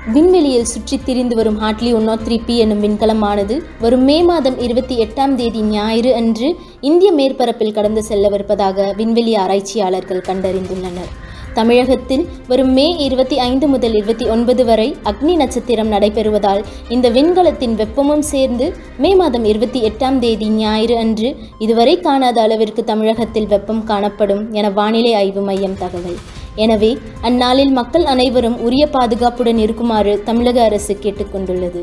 விண்வெளியில் சுற்றித் திரிந்து வரும் Hartley one nought three P என்னும் விண்கலமானது வரும் மே மாதம் இருபத்தி எட்டாம் தேதி ஞாயிறு அன்று இந்திய மேற்பரப்பில் கடந்து செல்லவிருப்பதாக விண்வெளி ஆராய்ச்சியாளர்கள் கண்டறிந்துள்ளனர் தமிழகத்தில் வரும் மே இருபத்தி ஐந்து முதல் இருபத்தி ஒன்பது வரை அக்னி நட்சத்திரம் நடைபெறுவதால் இந்த விண்கலத்தின் வெப்பமும் சேர்ந்து மே மாதம் இருபத்தி எட்டாம் தேதி ஞாயிறு அன்று இதுவரை காணாத அளவிற்கு தமிழகத்தில் வெப்பம் காணப்படும் என வானிலை ஆய்வு மையம் தகவல் எனவே அந்நாளில் மக்கள் அனைவரும் உரிய பாதுகாப்புடன் இருக்குமாறு தமிழக அரசு கேட்டுக்கொண்டுள்ளது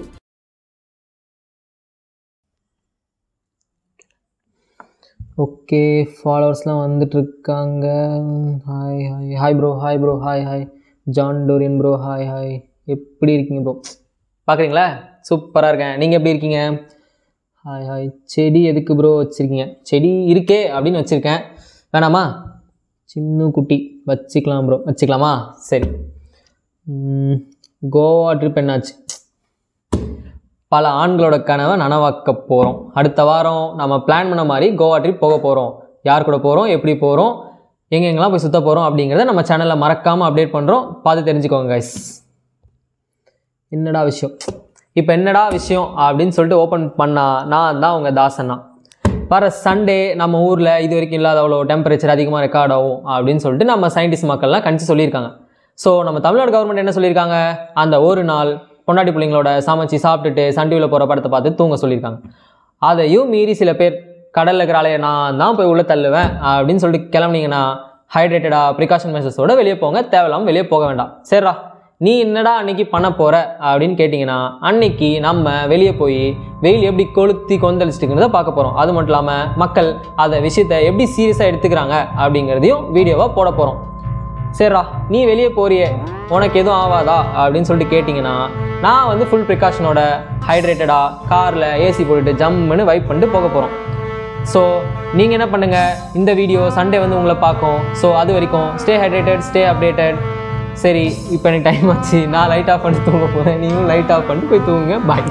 ஓகே ஃபாலோவர்ஸ்லாம் வந்துட்டுருக்காங்க hi hi hi bro hi bro hi hi John Dorian bro hi hi எப்படி இருக்கீங்க ப்ரோ பார்க்குறீங்களா சூப்பராக இருக்கேன் நீங்கள் எப்படி இருக்கீங்க ஹாய் ஹாய் செடி எதுக்கு ப்ரோ வச்சுருக்கீங்க செடி இருக்கே அப்படின்னு வச்சுருக்கேன் வேணாமா சின்ன குட்டி வச்சுக்கலாம் ப்ரோ வச்சுக்கலாமா சரி ம், கோவா ட்ரிப் என்னாச்சு பல ஆண்களோட கனவை நனவாக்க போகிறோம் அடுத்த வாரம் நம்ம பிளான் பண்ண மாதிரி கோவா ட்ரிப் போக போகிறோம் யார் கூட போகிறோம் எப்படி போகிறோம் எங்கெங்கெல்லாம் போய் சுத்த போகிறோம் அப்படிங்கிறத நம்ம சேனலில் மறக்காமல் அப்டேட் பண்ணுறோம் பார்த்து தெரிஞ்சுக்கோங்க கைஸ் என்னடா விஷயம் இப்போ என்னடா விஷயம் அப்படின்னு சொல்லிட்டு ஓப்பன் பண்ணா நான் தான் உங்கள் தாசனா வர சண்டே நம்ம ஊரில் இது வரைக்கும் இல்லாத அவ்வளோ டெம்பரேச்சர் அதிகமாக ரெக்கார்ட் ஆகும் அப்படின்னு சொல்லிட்டு நம்ம சயின்டிஸ்ட் மக்கள்லாம் கணிச்சு சொல்லியிருக்காங்க ஸோ நம்ம தமிழ்நாடு கவர்மெண்ட் என்ன சொல்லியிருக்காங்க அந்த ஒரு நாள் பொண்டாட்டி பிள்ளைங்களோட சமைச்சு சாப்பிட்டுட்டு சன் டிவியில் போகிற படத்தை பார்த்து தூங்க சொல்லியிருக்காங்க அதையும் மீறி சில பேர் கடலில் இருக்கிற ஆலையை நான் தான் போய் உள்ளே தள்ளுவேன் அப்படின்னு சொல்லிட்டு கிளம்புனீங்கன்னா ஹைட்ரேட்டடாக ப்ரிகாஷன் மெஷர்ஸோட வெளியே போங்க தேவையில்லாமல் வெளியே போக வேண்டாம் சரிடா நீ என்னடா அன்னைக்கு பண்ண போகிற அப்படின்னு கேட்டிங்கன்னா அன்னைக்கு நம்ம வெளியே போய் வெயில் எப்படி கொளுத்தி கொந்தளிச்சிட்டுங்கிறத பார்க்க போகிறோம் அது மட்டும் இல்லாமல் மக்கள் அதை விஷயத்தை எப்படி சீரியஸாக எடுத்துக்கிறாங்க அப்படிங்கிறதையும் வீடியோவாக போட போகிறோம் சரிடா நீ வெளியே போறியே உனக்கு எதுவும் ஆகாதா அப்படின்னு சொல்லிட்டு கேட்டிங்கன்னா நான் வந்து ஃபுல் ப்ரிகாஷனோட ஹைட்ரேட்டடாக காரில் ஏசி போட்டுட்டு ஜம்முன்னு வைப் பண்ணிட்டு போக போகிறோம் ஸோ நீங்கள் என்ன பண்ணுங்கள் இந்த வீடியோ சண்டே வந்து உங்களை பார்க்கும் ஸோ அது வரைக்கும் ஸ்டே ஹைட்ரேட்டட் ஸ்டே அப்டேட்டட் சரி இப்போ எனக்கு டைம் ஆச்சு நான் லைட் ஆஃப் பண்ணிட்டு தூங்க போகிறேன் நீங்களும் லைட் ஆஃப் பண்ணிட்டு போய் தூங்குங்க பாய்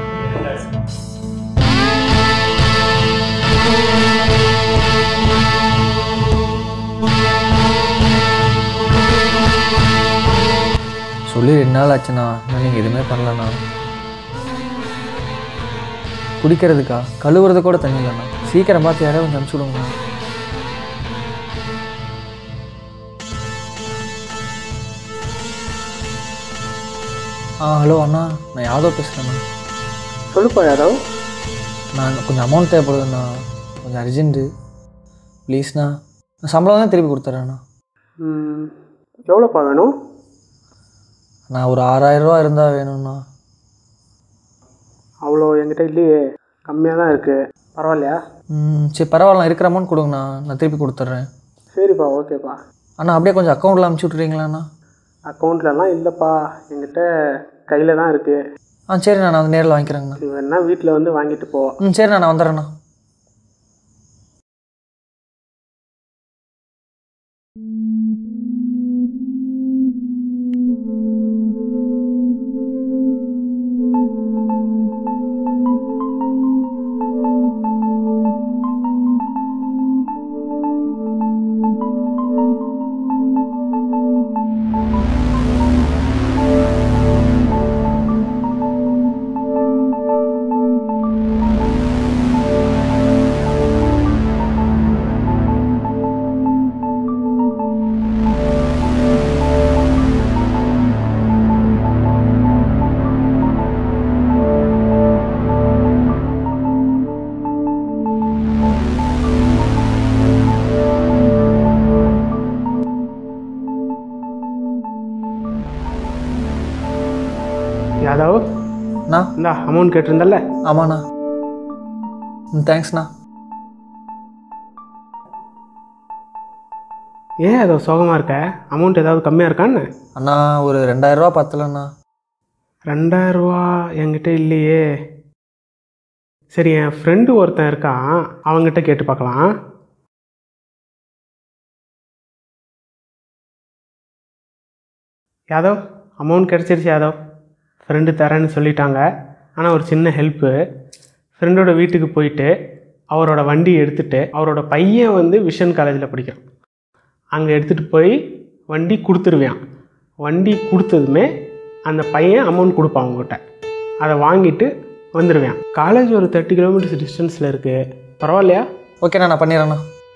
சொல்லி ரெண்டு நாள் ஆச்சுண்ணா இன்னும் நீங்கள் எதுவுமே பண்ணலண்ணா குடிக்கிறதுக்கா கழுவுறது கூட தண்ணி இல்லைண்ணா சீக்கிரம் பார்த்து யாராவது கொஞ்சம் அனுப்பிச்சி விடுங்கண்ணா ஆ ஹலோ அண்ணா நான் யாதவ் பேசுகிறேண்ணா சொல்லுப்பா யாதவ் நான் கொஞ்சம் அமௌண்ட் தேவைப்படுதுண்ணா கொஞ்சம் அர்ஜென்ட்டு ப்ளீஸ்ண்ணா நான் சம்பளம் தான் திருப்பி கொடுத்துட்றேண்ணா ம், எவ்வளோப்பா வேணும் நான் ஒரு ஆறாயிரரூவா இருந்தால் வேணும்ண்ணா அவ்வளோ என்கிட்ட இல்லையே கம்மியாக தான் இருக்குது பரவாயில்லையா ம் சரி பரவாயில்ல இருக்கிற அமௌண்ட் கொடுங்கண்ணா நான் திருப்பி கொடுத்துட்றேன் சரிப்பா ஓகேப்பா அண்ணா அப்படியே கொஞ்சம் அக்கௌண்ட்டில் அமுச்சு விட்றீங்களாண்ணா அக்கௌண்ட்லலாம் இல்லைப்பா என்கிட்ட கையில் தான் இருக்குது ஆ சரிண்ணா நான் வந்து நேரில் வாங்கிக்கிறேங்கண்ணா நீ வேணா வீட்டில் வந்து வாங்கிட்டு போ ம் சரிண்ணா நான் வந்துடுறேண்ணா யாதவ் அண்ணா இந்தா அமௌண்ட் கேட்டிருந்தல்ல ஆமாண்ணா ம் தேங்க்ஸ்ண்ணா ஏன் யாதவ் சோகமாக இருக்க அமௌண்ட் ஏதாவது கம்மியாக இருக்கான்னு அண்ணா ஒரு ரெண்டாயிரரூவா பத்தலண்ணா ரெண்டாயிரரூவா என்கிட்ட இல்லையே சரி என் ஃப்ரெண்டு ஒருத்தன் இருக்கான் அவங்ககிட்ட கேட்டு பார்க்கலாம் யாதவ் அமௌண்ட் கிடச்சிருச்சு யாதவ் ஃப்ரெண்டு தரேன்னு சொல்லிட்டாங்க ஆனால் ஒரு சின்ன ஹெல்ப்பு ஃப்ரெண்டோட வீட்டுக்கு போயிட்டு அவரோட வண்டி எடுத்துகிட்டு அவரோட பையன் வந்து விஷன் காலேஜில் படிக்கிறான் அங்கே எடுத்துகிட்டு போய் வண்டி கொடுத்துருவேன் வண்டி கொடுத்ததுமே அந்த பையன் அமௌண்ட் கொடுப்பான் அவங்ககிட்ட அதை வாங்கிட்டு வந்துடுவேன் காலேஜ் ஒரு தேர்ட்டி கிலோமீட்டர்ஸ் டிஸ்டன்ஸில் இருக்குது பரவாயில்லையா ஓகேண்ணா நான் பண்ணிடுறேண்ணா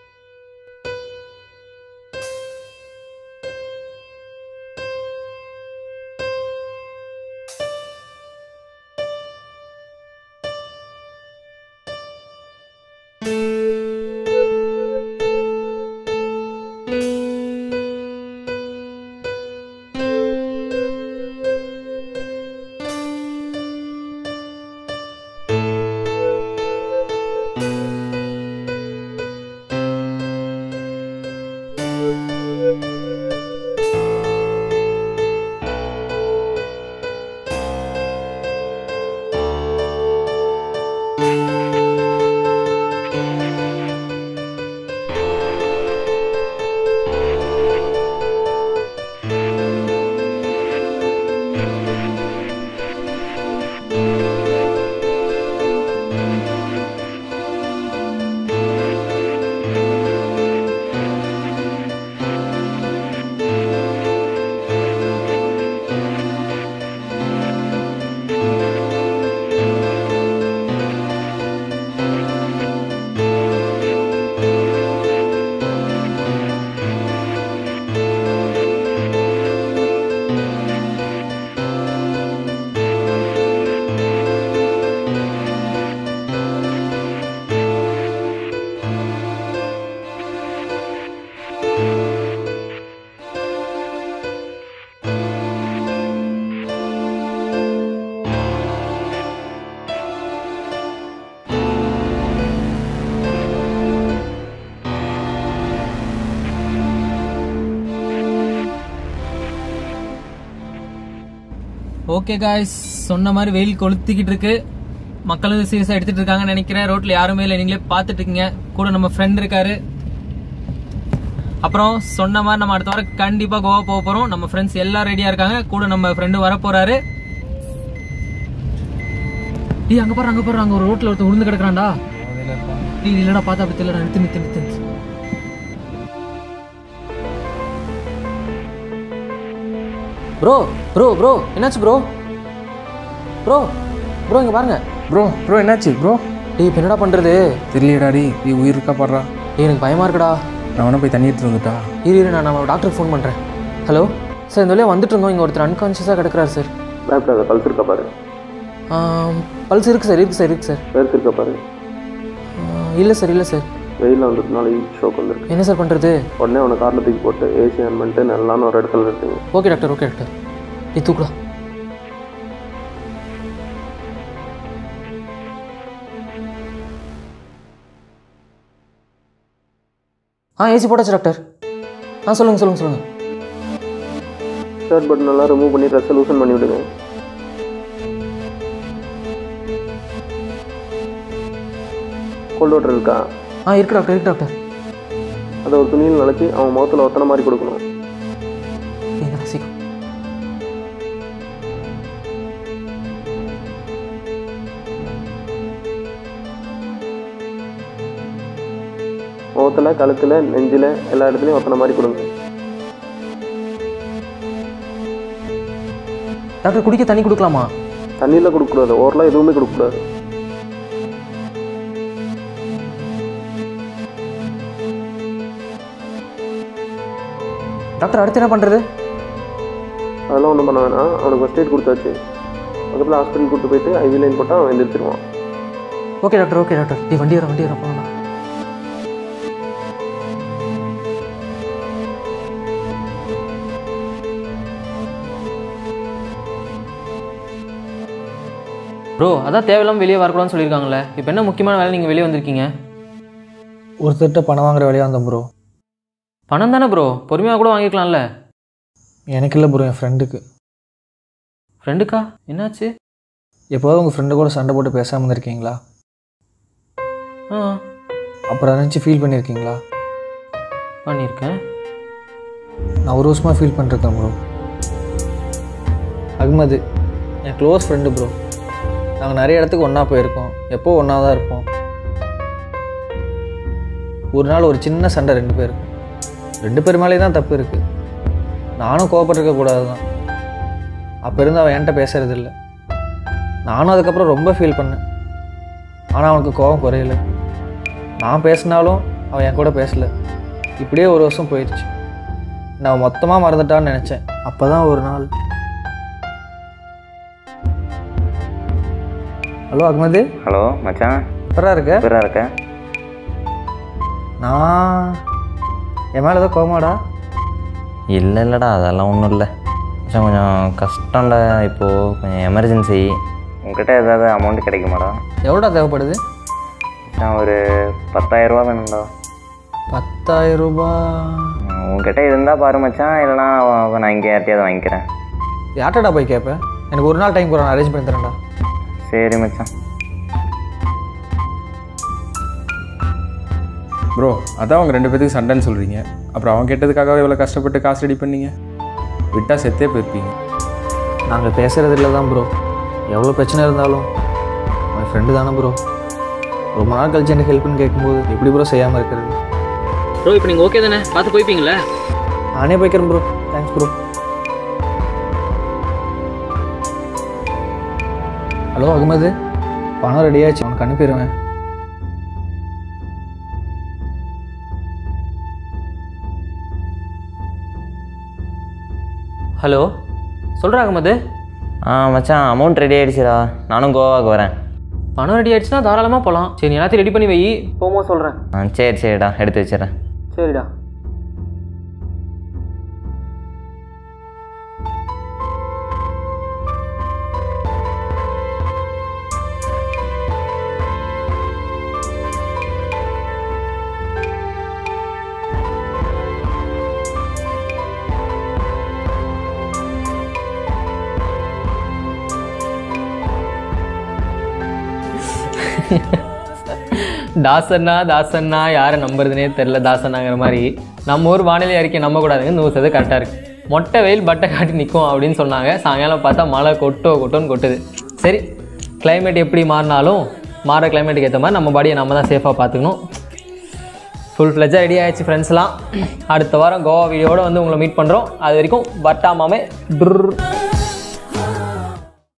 ஓகே காய்ஸ் சொன்ன மாதிரி வெயில் கொளுத்திக்கிட்டு இருக்கு மக்களும் சீரியஸாக எடுத்துட்டு இருக்காங்கன்னு நினைக்கிறேன் ரோட்ல யாருமே இல்லை நீங்களே பார்த்துட்டு இருக்கீங்க கூட நம்ம ஃப்ரெண்ட் இருக்காரு அப்புறம் சொன்ன மாதிரி நம்ம அடுத்த வாரம் கண்டிப்பா கோவா போக போறோம் நம்ம ஃப்ரெண்ட்ஸ் எல்லாம் ரெடியா இருக்காங்க கூட நம்ம ஃப்ரெண்டு வர போறாரு டேய் அங்க பாரு அங்க பாரு அங்க ஒரு ரோட்ல ஒருத்தன் விழுந்து கிடக்குறான்டா டேய் இல்லடா பார்த்தா அப்படி தெரியலடா நிறுத்து நிறுத்து நிறுத்து நிறுத்து. ப்ரோ ப்ரோ ப்ரோ என்னாச்சு ப்ரோ ப்ரோ ப்ரோ இங்க பாருங்க ப்ரோ ப்ரோ என்னாச்சு ப்ரோ டேய் இப்போ என்னடா பண்றது தெரியலடா டி நீ உயிர் இருக்கா பாடுறா டேய் எனக்கு பயமா இருக்குடா நான் வேணா போய் தண்ணி எடுத்துட்டு வந்துட்டா இரு இரு நான் நம்ம டாக்டருக்கு ஃபோன் பண்றேன் ஹலோ சார் இந்த வழியாக வந்துட்டு இருந்தோம் இங்கே ஒருத்தர் அன்கான்ஷியஸாக கிடக்குறாரு சார் பயப்படாத பல்ஸ் இருக்கா பாரு பல்ஸ் இருக்கு சார் இருக்கு சார் இருக்கு சார் வேர்த்து இருக்கா பாரு இல்லை சார் இல்லை சார் வெயிலில் வந்ததுனால ஹீட் ஷோக் வந்துருக்கு என்ன சார் பண்ணுறது உடனே அவனை காரில் தூக்கி போட்டு ஏசி ஆன் பண்ணிட்டு நல்லான்னு ஒரு இடத்துல நிறுத்துங்க ஓகே டாக்டர் ஓகே டாக்டர் நீ தூக்குடா ஆ ஏசி போட்டாச்சு டாக்டர் ஆ சொல்லுங்கள் சொல்லுங்கள் சொல்லுங்கள் ஷர்ட் பட்டன் எல்லாம் ரிமூவ் பண்ணி ட்ரெஸ்ஸை லூசன் பண்ணி விடுங்க கோல்ட் வாட்டர் இருக்கா ஆ இருக்கு டாக்டர் இருக்கு டாக்டர் அதை ஒரு துணியில் நினச்சி அவன் முகத்தில் ஒத்தனை மாதிரி கொடுக்கணும் ஏங்க சீக்கிரம் முகத்தில் கழுத்தில் நெஞ்சில் எல்லா இடத்துலையும் ஒத்தனை மாதிரி கொடுங்க டாக்டர் குடிக்க தண்ணி கொடுக்கலாமா தண்ணியில் கொடுக்கக்கூடாது ஓரலாம் எதுவுமே கொடுக்கக்கூடாது டாக்டர் அடுத்து என்ன பண்ணுறது அதெல்லாம் ஒன்றும் பண்ண வேணாம் அவனுக்கு ஃபஸ்ட் எய்ட் கொடுத்தாச்சு பக்கத்தில் ஹாஸ்பிட்டல் கூட்டு போயிட்டு ஐவி லைன் போட்டால் அவன் எந்திரிச்சிருவான் ஓகே டாக்டர் ஓகே டாக்டர் நீ வண்டி வர வண்டி வர போகலாம் ப்ரோ அதான் தேவையில்லாமல் வெளியே வரக்கூடாதுன்னு சொல்லியிருக்காங்களே இப்போ என்ன முக்கியமான வேலை நீங்கள் வெளியே வந்திருக்கீங்க ஒருத்தர்கிட்ட பணம் வாங்குற வேலையாக வந்தேன் ப்ரோ பணம் தானே ப்ரோ பொறுமையாக கூட வாங்கிக்கலாம்ல எனக்கு இல்லை ப்ரோ என் ஃப்ரெண்டுக்கு ஃப்ரெண்டுக்கா என்னாச்சு எப்போதாவது உங்கள் ஃப்ரெண்டு கூட சண்டை போட்டு பேசாமல் இருந்திருக்கீங்களா ஆ அப்புறம் நினச்சி ஃபீல் பண்ணியிருக்கீங்களா பண்ணியிருக்கேன் நான் ஒரு வருஷமாக ஃபீல் பண்ணிருக்கேன் ப்ரோ அகமது என் க்ளோஸ் ஃப்ரெண்டு ப்ரோ நாங்கள் நிறைய இடத்துக்கு ஒன்றா போயிருக்கோம் எப்போ ஒன்றா தான் இருப்போம் ஒரு நாள் ஒரு சின்ன சண்டை ரெண்டு பேருக்கும் ரெண்டு பேர் மேலே தான் தப்பு இருக்குது நானும் கோவப்பட்டிருக்க கூடாது தான் அப்போ இருந்து அவன் என்கிட்ட பேசுறது இல்லை நானும் அதுக்கப்புறம் ரொம்ப ஃபீல் பண்ணேன் ஆனால் அவனுக்கு கோபம் குறையல நான் பேசினாலும் அவன் என் கூட பேசல இப்படியே ஒரு வருஷம் போயிடுச்சு நான் மொத்தமாக மறந்துட்டான்னு நினச்சேன் அப்போ தான் ஒரு நாள் ஹலோ அகமது ஹலோ மச்சான் எப்படா இருக்க எப்படா இருக்க நான் என் மேலே ஏதோ கோமாடா இல்லை இல்லைடா அதெல்லாம் ஒன்றும் இல்லை மச்சான் கொஞ்சம் கஷ்டம்டா இப்போது கொஞ்சம் எமர்ஜென்சி உங்ககிட்ட ஏதாவது அமௌண்ட் கிடைக்குமாடா எவ்வளோடா தேவைப்படுது மச்சான் ஒரு பத்தாயிரரூபா வேணும்டா பத்தாயிரம் ரூபாய் உம், உங்ககிட்ட இருந்தால் பாரு மச்சான் இல்லைனா அவ- நான் இங்கே யார்ட்டையாவது வாங்கிக்கிறேன் யார்ட்டடா போய் கேட்பேன் எனக்கு ஒரு நாள் டைம் கூட நான் அரேஞ்ச் பண்ணி தரேன்டா சரி மச்சான் ப்ரோ அதான் அவங்க ரெண்டு பேத்துக்கு சண்டைன்னு சொல்கிறீங்க அப்புறம் அவன் கேட்டதுக்காகவே இவ்வளோ கஷ்டப்பட்டு காசு ரெடி பண்ணீங்க விட்டா செத்தே போயிருப்பீங்க நாங்கள் பேசுறது இல்லை தான் ப்ரோ எவ்வளோ பிரச்சனை இருந்தாலும் அவன் ஃப்ரெண்டு தானே ப்ரோ ரொம்ப நாள் கழிச்சு எனக்கு ஹெல்ப்னு கேட்கும்போது எப்படி ப்ரோ செய்யாமல் இருக்கிறது ப்ரோ இப்போ நீங்கள் ஓகே தானே பார்த்து போய்ப்பீங்களே நானே போய்க்கிறேன் bro thanks bro hello Ahmed பணம் ரெடி ஆச்சு உனக்கு அனுப்பிடுவேன் ஹலோ சொல்கிறாங்க மது ஆ மச்சான் அமௌண்ட் ரெடி ஆகிடுச்சுடா நானும் கோவாவுக்கு வரேன் பணம் ரெடி ஆயிடுச்சுன்னா தாராளமாக போகலாம் சரி நீ எல்லாத்தையும் ரெடி பண்ணி வை போகும்போது சொல்கிறேன் ஆ சரி சரிடா எடுத்து வச்சிடுறேன் சரிடா தாசண்ணா தாசண்ணா யாரை நம்புறதுனே தெரில தாசண்ணாங்கிற மாதிரி நம்ம ஊர் வானிலை அறிக்கை நம்பக்கூடாதுங்க நூறு சதவீதம் கரெக்டாக இருக்குது மொட்டை வெயில் பட்டை காட்டி நிற்கும் அப்படின்னு சொன்னாங்க சாயங்காலம் பார்த்தா மழை கொட்டோ கொட்டோன்னு கொட்டுது சரி climate எப்படி மாறினாலும் மாற கிளைமேட்டுக்கு ஏற்ற மாதிரி நம்ம பாடியை நம்ம தான் சேஃபாக பார்த்துக்கணும் ஃபுல் ஃப்ளெஜாக ரெடி ஆயிடுச்சு ஃப்ரெண்ட்ஸ்லாம் அடுத்த வாரம் கோவா வீடியோட வந்து உங்களை மீட் பண்ணுறோம் அது வரைக்கும் பட்டாமாமே டுர்